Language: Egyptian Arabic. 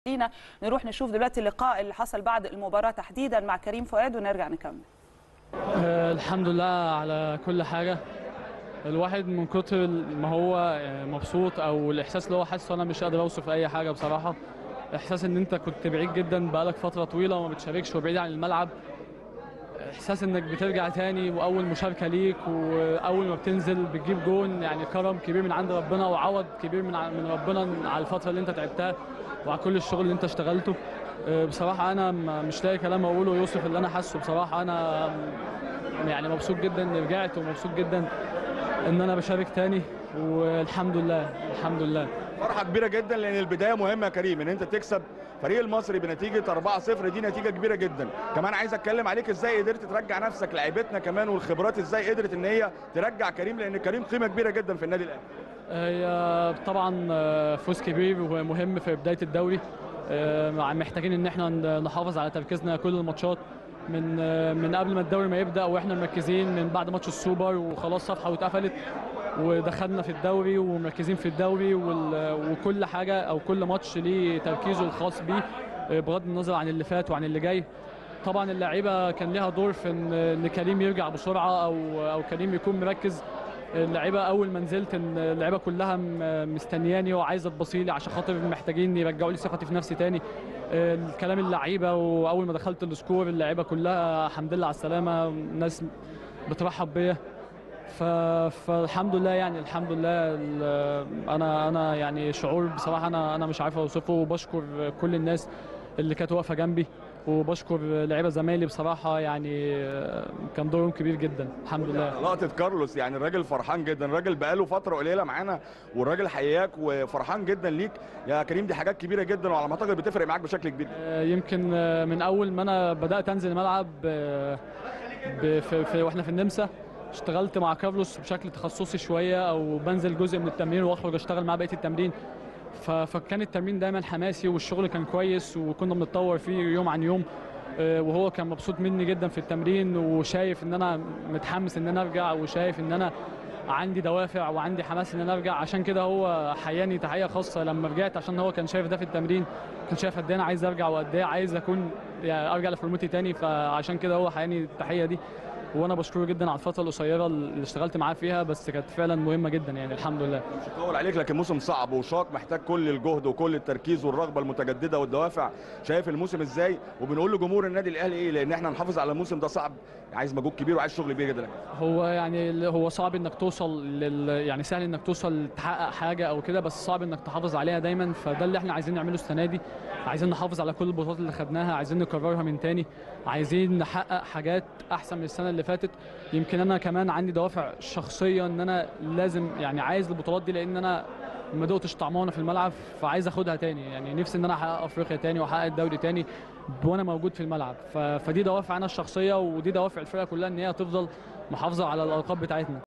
خلينا نروح نشوف دلوقتي اللقاء اللي حصل بعد المباراة تحديدا مع كريم فؤاد ونرجع نكمل آه، الحمد لله على كل حاجة الواحد من كتر ما هو آه، مبسوط او الاحساس اللي هو حاسه انا مش قادر اوصف اي حاجة بصراحة احساس ان انت كنت بعيد جدا بقالك فترة طويلة وما بتشاركش وبعيد عن الملعب احساس انك بترجع تاني واول مشاركة ليك واول ما بتنزل بتجيب جون يعني كرم كبير من عند ربنا وعوض كبير من ع- من ربنا على الفترة اللي انت تعبتها وعلى كل الشغل اللي انت اشتغلته آه، بصراحة أنا ما- مش لاقي كلام أقوله يوصف اللي أنا حاسه بصراحة أنا يعني مبسوط جدا إني رجعت ومبسوط جدا إن أنا بشارك تاني والحمد لله الحمد لله فرحه كبيره جدا لان البدايه مهمه يا كريم ان انت تكسب فريق المصري بنتيجه 4-0 دي نتيجه كبيره جدا كمان عايز اتكلم عليك ازاي قدرت ترجع نفسك لعيبتنا كمان والخبرات ازاي قدرت ان هي ترجع كريم لان كريم قيمه كبيره جدا في النادي الاهلي هي طبعا آه، فوز كبير ومهم في بداية الدوري آه، مع- محتاجين ان احنا ن- نحافظ على تركيزنا كل الماتشات من آه، من قبل ما الدوري ما يبدا واحنا مركزين من بعد ماتش السوبر وخلاص صفحه واتقفلت ودخلنا في الدوري ومركزين في الدوري وال- وكل حاجه او كل ماتش ليه تركيزه الخاص بيه آه، بغض النظر عن اللي فات وعن اللي جاي طبعا اللعيبه كان ليها دور في ان ان كريم يرجع بسرعه او او كريم يكون مركز اللعيبه اول ما نزلت إن اللعيبه كلها م- مستنياني وعايزه تبصيلي عشان خاطر محتاجين يرجعوا لي ثقتي في نفسي تاني آه، الكلام اللعيبه واول ما دخلت السكور اللعيبه كلها الحمد لله على السلامه ناس بترحب بيا ف... فالحمد لله يعني الحمد لله ال- انا انا يعني شعور بصراحه انا انا مش عارف اوصفه وبشكر كل الناس اللي كانت واقفه جنبي وبشكر لعيبه زمايلي بصراحه يعني آه، كان دورهم كبير جدا الحمد لله لقطه كارلوس يعني الراجل فرحان جدا الراجل بقاله فتره قليله معانا والراجل حياك وفرحان جدا ليك يا كريم دي حاجات كبيره جدا وعلى ما اعتقد بتفرق معاك بشكل كبير آه، يمكن آه، من اول ما انا بدات انزل الملعب آه، ب- في في واحنا في النمسا اشتغلت مع كارلوس بشكل تخصصي شويه او بنزل جزء من التمرين واخرج اشتغل معاه بقيه التمرين ف- فكان التمرين دايما حماسي والشغل كان كويس وكنا بنتطور فيه يوم عن يوم آه، وهو كان مبسوط مني جدا في التمرين وشايف ان انا متحمس ان انا ارجع وشايف ان انا عندي دوافع وعندي حماس ان انا ارجع عشان كده هو حياني تحيه خاصه لما رجعت عشان هو كان شايف ده في التمرين كان شايف قد ايه انا عايز ارجع وقد ايه عايز اكون يعني ارجع لفورمتي تاني فعشان كده هو حياني التحيه دي وانا بشكره جدا على الفتره القصيره اللي اشتغلت معاه فيها بس كانت فعلا مهمه جدا يعني الحمد لله مش هطول عليك لكن موسم صعب وشاق محتاج كل الجهد وكل التركيز والرغبه المتجدده والدوافع شايف الموسم ازاي وبنقول لجمهور النادي الاهلي ايه لان احنا نحافظ على الموسم ده صعب عايز مجهود كبير وعايز شغل كبير جدا هو يعني ال- هو صعب انك توصل لل يعني سهل انك توصل تحقق حاجه او كده بس صعب انك تحافظ عليها دايما فده اللي احنا عايزين نعمله السنه دي عايزين نحافظ على كل البطولات اللي خدناها عايزين نكررها من تاني عايزين نحقق حاجات احسن من السنه اللي فاتت يمكن انا كمان عندي دوافع شخصيه ان انا لازم يعني عايز البطولات دي لان انا ما دقتش طعمها وانا في الملعب فعايز اخدها تاني يعني نفسي ان انا احقق افريقيا تاني واحقق الدوري تاني وانا موجود في الملعب ف... فدي دوافع انا الشخصيه ودي دوافع الفرقه كلها ان هي تفضل محافظه على الالقاب بتاعتنا